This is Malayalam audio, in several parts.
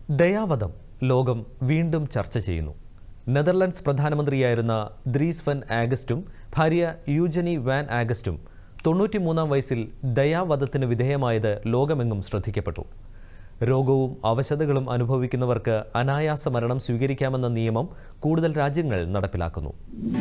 ദയാവധം ലോകം വീണ്ടും ചർച്ച ചെയ്യുന്നു നെതർലൻഡ്സ് പ്രധാനമന്ത്രിയായിരുന്ന ദ്രീസ് വൻ ആഗസ്റ്റും ഭാര്യ യൂജനി വാൻ ആഗസ്റ്റും തൊണ്ണൂറ്റിമൂന്നാം വയസ്സിൽ ദയാവധത്തിന് വിധേയമായത് ലോകമെങ്ങും ശ്രദ്ധിക്കപ്പെട്ടു രോഗവും അവശതകളും അനുഭവിക്കുന്നവർക്ക് അനായാസ മരണം സ്വീകരിക്കാമെന്ന നിയമം കൂടുതൽ രാജ്യങ്ങൾ നടപ്പിലാക്കുന്നു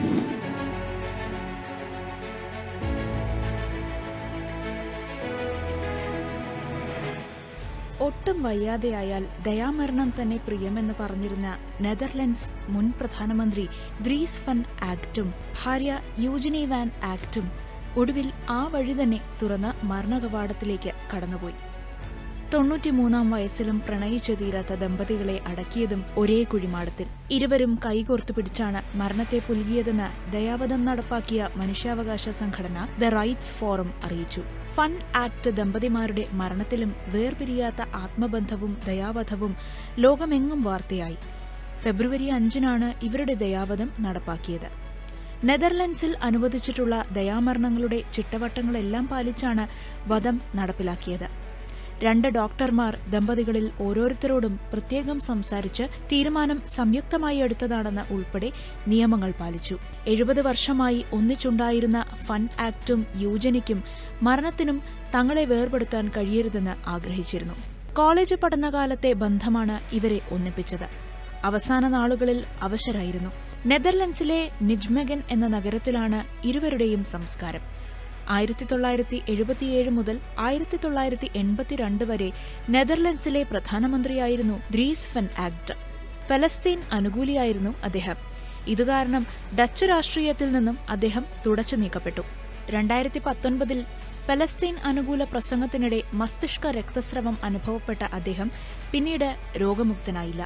ഒട്ടും വയ്യാതെയായാൽ ദയാമരണം തന്നെ പ്രിയമെന്ന് പറഞ്ഞിരുന്ന നെതർലൻഡ്സ് മുൻ പ്രധാനമന്ത്രി ദ്രീസ് ഫൻ ആക്ടും ഭാര്യ യൂജിനി വാൻ ആക്ടും ഒടുവിൽ ആ വഴി തന്നെ തുറന്ന് മരണകവാടത്തിലേക്ക് കടന്നുപോയി തൊണ്ണൂറ്റിമൂന്നാം വയസ്സിലും പ്രണയിച്ചു തീരാത്ത ദമ്പതികളെ അടക്കിയതും ഒരേ കുഴിമാടത്തിൽ ഇരുവരും കൈകോർത്തു പിടിച്ചാണ് മരണത്തെ പുൽകിയതെന്ന് ദയാവധം നടപ്പാക്കിയ മനുഷ്യാവകാശ സംഘടന ദ റൈറ്റ്സ് ഫോറം അറിയിച്ചു ഫൺ ആക്ട് ദമ്പതിമാരുടെ മരണത്തിലും വേർപിരിയാത്ത ആത്മബന്ധവും ദയാവധവും ലോകമെങ്ങും വാർത്തയായി ഫെബ്രുവരി അഞ്ചിനാണ് ഇവരുടെ ദയാവധം നടപ്പാക്കിയത് നെതർലൻഡ്സിൽ അനുവദിച്ചിട്ടുള്ള ദയാമരണങ്ങളുടെ ചിട്ടവട്ടങ്ങളെല്ലാം പാലിച്ചാണ് വധം നടപ്പിലാക്കിയത് രണ്ട് ഡോക്ടർമാർ ദമ്പതികളിൽ ഓരോരുത്തരോടും പ്രത്യേകം സംസാരിച്ച് തീരുമാനം സംയുക്തമായി എടുത്തതാണെന്ന് ഉൾപ്പെടെ നിയമങ്ങൾ പാലിച്ചു എഴുപത് വർഷമായി ഒന്നിച്ചുണ്ടായിരുന്ന ഫൺ ആക്ടും യൂജനിക്കും മരണത്തിനും തങ്ങളെ വേർപെടുത്താൻ കഴിയരുതെന്ന് ആഗ്രഹിച്ചിരുന്നു കോളേജ് പഠനകാലത്തെ ബന്ധമാണ് ഇവരെ ഒന്നിപ്പിച്ചത് അവസാന നാളുകളിൽ അവശരായിരുന്നു നെതർലൻഡ്സിലെ നിജ്മെഗൻ എന്ന നഗരത്തിലാണ് ഇരുവരുടെയും സംസ്കാരം ആയിരത്തി തൊള്ളായിരത്തി എഴുപത്തിയേഴ് മുതൽ ആയിരത്തി തൊള്ളായിരത്തി എൺപത്തിരണ്ട് വരെ നെതർലൻഡ്സിലെ പ്രധാനമന്ത്രിയായിരുന്നു ദ്രീസ് ഫൻ ആക്ട് പലസ്തീൻ അനുകൂലിയായിരുന്നു അദ്ദേഹം ഇതുകാരണം ഡച്ച് രാഷ്ട്രീയത്തിൽ നിന്നും അദ്ദേഹം തുടച്ചു നീക്കപ്പെട്ടു രണ്ടായിരത്തി പത്തൊൻപതിൽ പലസ്തീൻ അനുകൂല പ്രസംഗത്തിനിടെ മസ്തിഷ്ക രക്തസ്രവം അനുഭവപ്പെട്ട അദ്ദേഹം പിന്നീട് രോഗമുക്തനായില്ല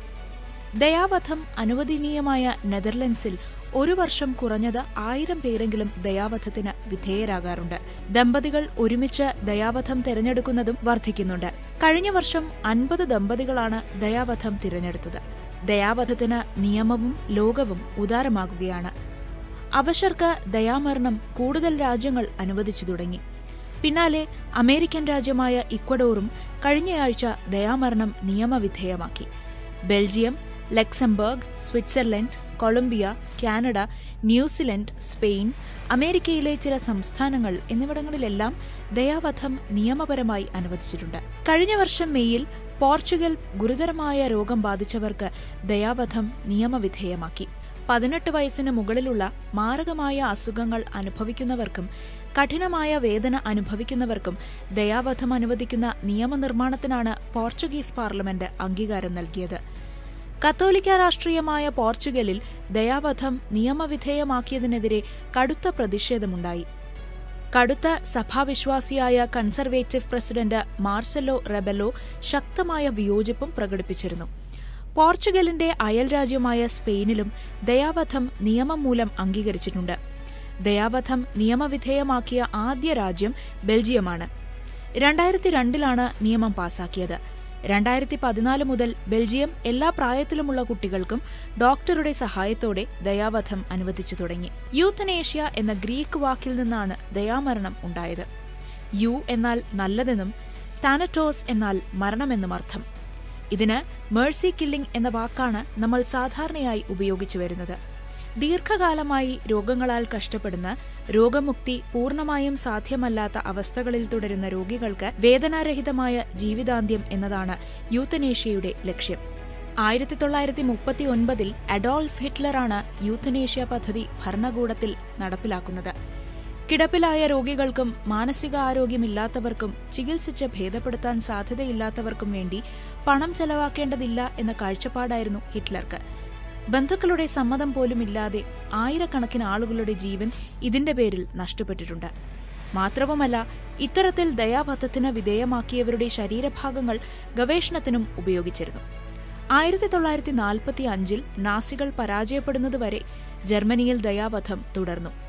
ദയാവധം അനുവദനീയമായ നെതർലൻഡ്സിൽ ഒരു വർഷം കുറഞ്ഞത് ആയിരം പേരെങ്കിലും ദയാവധത്തിന് വിധേയരാകാറുണ്ട് ദമ്പതികൾ ഒരുമിച്ച് ദയാവധം തിരഞ്ഞെടുക്കുന്നതും വർദ്ധിക്കുന്നുണ്ട് കഴിഞ്ഞ വർഷം അൻപത് ദമ്പതികളാണ് ദയാവധം തിരഞ്ഞെടുത്തത് ദയാവധത്തിന് നിയമവും ലോകവും ഉദാരമാകുകയാണ് അവശർക്ക് ദയാമരണം കൂടുതൽ രാജ്യങ്ങൾ അനുവദിച്ചു തുടങ്ങി പിന്നാലെ അമേരിക്കൻ രാജ്യമായ ഇക്വഡോറും കഴിഞ്ഞയാഴ്ച ദയാമരണം നിയമവിധേയമാക്കി Belgium Luxembourg Switzerland Colombia Canada New Zealand Spain അമേരിക്കയിലെ ചില സംസ്ഥാനങ്ങൾ എന്നിവിടങ്ങളിലെല്ലാം ദയാവധം നിയമപരമായി അനുവദിച്ചിട്ടുണ്ട് കഴിഞ്ഞ വർഷം മെയ്യിൽ പോർച്ചുഗൽ ഗുരുതരമായ രോഗം ബാധിച്ചവർക്ക് ദയാവധം നിയമവിധേയമാക്കി പതിനെട്ട് വയസ്സിന് മുകളിലുള്ള മാരകമായ അസുഖങ്ങൾ അനുഭവിക്കുന്നവർക്കും കഠിനമായ വേദന അനുഭവിക്കുന്നവർക്കും ദയാവധം അനുവദിക്കുന്ന നിയമനിർമ്മാണത്തിനാണ് പോർച്ചുഗീസ് പാർലമെന്റ് അംഗീകാരം നൽകിയത് കത്തോലിക്ക രാഷ്ട്രീയമായ പോർച്ചുഗലിൽ ദയാവധം നിയമവിധേയമാക്കിയതിനെതിരെ കടുത്ത പ്രതിഷേധമുണ്ടായി കടുത്ത സഭാവിശ്വാസിയായ കൺസർവേറ്റീവ് പ്രസിഡന്റ് മാർസെലോ റെബലോ ശക്തമായ വിയോജിപ്പും പ്രകടിപ്പിച്ചിരുന്നു പോർച്ചുഗലിന്റെ അയൽരാജ്യമായ സ്പെയിനിലും ദയാവധം നിയമം മൂലം അംഗീകരിച്ചിട്ടുണ്ട് ദയാവധം നിയമവിധേയമാക്കിയ ആദ്യ രാജ്യം ബെൽജിയമാണ് രണ്ടായിരത്തി രണ്ടിലാണ് നിയമം പാസാക്കിയത് രണ്ടായിരത്തി പതിനാല് മുതൽ ബെൽജിയം എല്ലാ പ്രായത്തിലുമുള്ള കുട്ടികൾക്കും ഡോക്ടറുടെ സഹായത്തോടെ ദയാവധം അനുവദിച്ചു തുടങ്ങി യൂത്തനേഷ്യ എന്ന ഗ്രീക്ക് വാക്കിൽ നിന്നാണ് ദയാമരണം ഉണ്ടായത് യു എന്നാൽ നല്ലതെന്നും ടാനറ്റോസ് എന്നാൽ മരണമെന്നും അർത്ഥം ഇതിന് മേഴ്സി കില്ലിംഗ് എന്ന വാക്കാണ് നമ്മൾ സാധാരണയായി ഉപയോഗിച്ചു വരുന്നത് ദീർഘകാലമായി രോഗങ്ങളാൽ കഷ്ടപ്പെടുന്ന രോഗമുക്തി പൂർണ്ണമായും സാധ്യമല്ലാത്ത അവസ്ഥകളിൽ തുടരുന്ന രോഗികൾക്ക് വേദനാരഹിതമായ ജീവിതാന്ത്യം എന്നതാണ് യൂത്തനേഷ്യയുടെ ലക്ഷ്യം ആയിരത്തി തൊള്ളായിരത്തി മുപ്പത്തി ഒൻപതിൽ അഡോൾഫ് ഹിറ്റ്ലറാണ് യൂത്തനേഷ്യ പദ്ധതി ഭരണകൂടത്തിൽ നടപ്പിലാക്കുന്നത് കിടപ്പിലായ രോഗികൾക്കും മാനസികാരോഗ്യമില്ലാത്തവർക്കും ചികിത്സിച്ച് ഭേദപ്പെടുത്താൻ സാധ്യതയില്ലാത്തവർക്കും വേണ്ടി പണം ചെലവാക്കേണ്ടതില്ല എന്ന കാഴ്ചപ്പാടായിരുന്നു ഹിറ്റ്ലർക്ക് ബന്ധുക്കളുടെ സമ്മതം പോലുമില്ലാതെ ആയിരക്കണക്കിന് ആളുകളുടെ ജീവൻ ഇതിന്റെ പേരിൽ നഷ്ടപ്പെട്ടിട്ടുണ്ട് മാത്രവുമല്ല ഇത്തരത്തിൽ ദയാവധത്തിന് വിധേയമാക്കിയവരുടെ ശരീരഭാഗങ്ങൾ ഗവേഷണത്തിനും ഉപയോഗിച്ചിരുന്നു ആയിരത്തി തൊള്ളായിരത്തി നാൽപ്പത്തി അഞ്ചിൽ നാസികൾ പരാജയപ്പെടുന്നതുവരെ ജർമ്മനിയിൽ ദയാവധം തുടർന്നു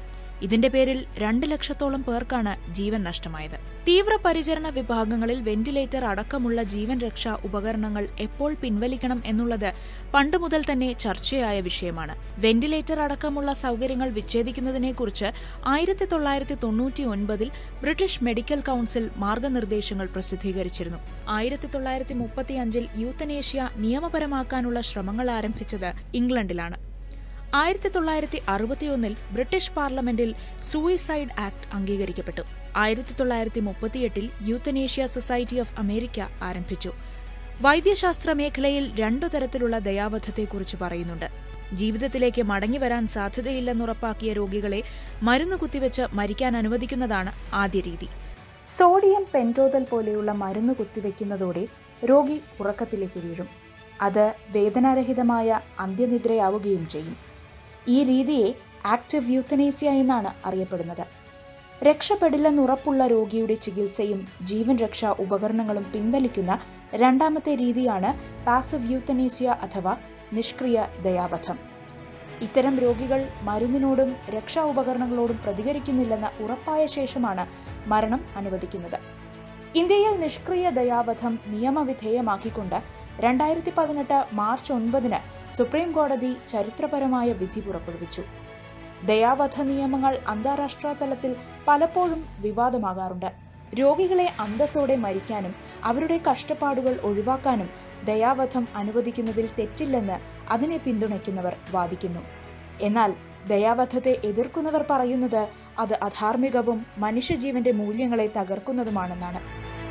ഇതിന്റെ പേരിൽ രണ്ട് ലക്ഷത്തോളം പേർക്കാണ് ജീവൻ നഷ്ടമായത് തീവ്രപരിചരണ വിഭാഗങ്ങളിൽ വെന്റിലേറ്റർ അടക്കമുള്ള ജീവൻ രക്ഷാ ഉപകരണങ്ങൾ എപ്പോൾ പിൻവലിക്കണം എന്നുള്ളത് പണ്ട് മുതൽ തന്നെ ചർച്ചയായ വിഷയമാണ് വെന്റിലേറ്റർ അടക്കമുള്ള സൗകര്യങ്ങൾ വിച്ഛേദിക്കുന്നതിനെക്കുറിച്ച് ആയിരത്തി തൊള്ളായിരത്തി തൊണ്ണൂറ്റി ഒൻപതിൽ ബ്രിട്ടീഷ് മെഡിക്കൽ കൌൺസിൽ മാർഗനിർദ്ദേശങ്ങൾ പ്രസിദ്ധീകരിച്ചിരുന്നു ആയിരത്തി തൊള്ളായിരത്തി മുപ്പത്തിയഞ്ചിൽ യൂത്തനേഷ്യ നിയമപരമാക്കാനുള്ള ശ്രമങ്ങൾ ആരംഭിച്ചത് ഇംഗ്ലണ്ടിലാണ് ആയിരത്തി തൊള്ളായിരത്തി അറുപത്തിയൊന്നിൽ ബ്രിട്ടീഷ് പാർലമെന്റിൽ സൂയിസൈഡ് ആക്ട് അംഗീകരിക്കപ്പെട്ടു ആയിരത്തി തൊള്ളായിരത്തി മുപ്പത്തിയെട്ടിൽ യൂത്തനേഷ്യ സൊസൈറ്റി ഓഫ് അമേരിക്ക ആരംഭിച്ചു വൈദ്യശാസ്ത്ര മേഖലയിൽ രണ്ടു തരത്തിലുള്ള ദയാവധത്തെക്കുറിച്ച് പറയുന്നുണ്ട് ജീവിതത്തിലേക്ക് മടങ്ങിവരാൻ സാധ്യതയില്ലെന്നുറപ്പാക്കിയ രോഗികളെ മരുന്ന് കുത്തിവെച്ച് മരിക്കാൻ അനുവദിക്കുന്നതാണ് ആദ്യ രീതി സോഡിയം പെൻറ്റോതൽ പോലെയുള്ള മരുന്ന് കുത്തിവെക്കുന്നതോടെ രോഗി ഉറക്കത്തിലേക്ക് വീഴും അത് വേദനാരഹിതമായ അന്ത്യനിദ്രയാവുകയും ചെയ്യും ഈ രീതിയെ ആക്റ്റീവ് യൂത്തനേസ്യ എന്നാണ് അറിയപ്പെടുന്നത് രക്ഷപ്പെടില്ലെന്നുറപ്പുള്ള രോഗിയുടെ ചികിത്സയും ജീവൻ രക്ഷാ ഉപകരണങ്ങളും പിൻവലിക്കുന്ന രണ്ടാമത്തെ രീതിയാണ് പാസീവ് യൂത്തനേസ്യ അഥവാ നിഷ്ക്രിയ ദയാവധം ഇത്തരം രോഗികൾ മരുന്നിനോടും രക്ഷാ ഉപകരണങ്ങളോടും പ്രതികരിക്കുന്നില്ലെന്ന് ഉറപ്പായ ശേഷമാണ് മരണം അനുവദിക്കുന്നത് ഇന്ത്യയിൽ നിഷ്ക്രിയ ദയാവധം നിയമവിധേയമാക്കിക്കൊണ്ട് രണ്ടായിരത്തി പതിനെട്ട് മാർച്ച് ഒൻപതിന് സുപ്രീം കോടതി ചരിത്രപരമായ വിധി പുറപ്പെടുവിച്ചു ദയാവധ നിയമങ്ങൾ അന്താരാഷ്ട്ര തലത്തിൽ പലപ്പോഴും വിവാദമാകാറുണ്ട് രോഗികളെ അന്തസ്സോടെ മരിക്കാനും അവരുടെ കഷ്ടപ്പാടുകൾ ഒഴിവാക്കാനും ദയാവധം അനുവദിക്കുന്നതിൽ തെറ്റില്ലെന്ന് അതിനെ പിന്തുണയ്ക്കുന്നവർ വാദിക്കുന്നു എന്നാൽ ദയാവധത്തെ എതിർക്കുന്നവർ പറയുന്നത് അത് അധാർമികവും മനുഷ്യജീവന്റെ മൂല്യങ്ങളെ തകർക്കുന്നതുമാണെന്നാണ്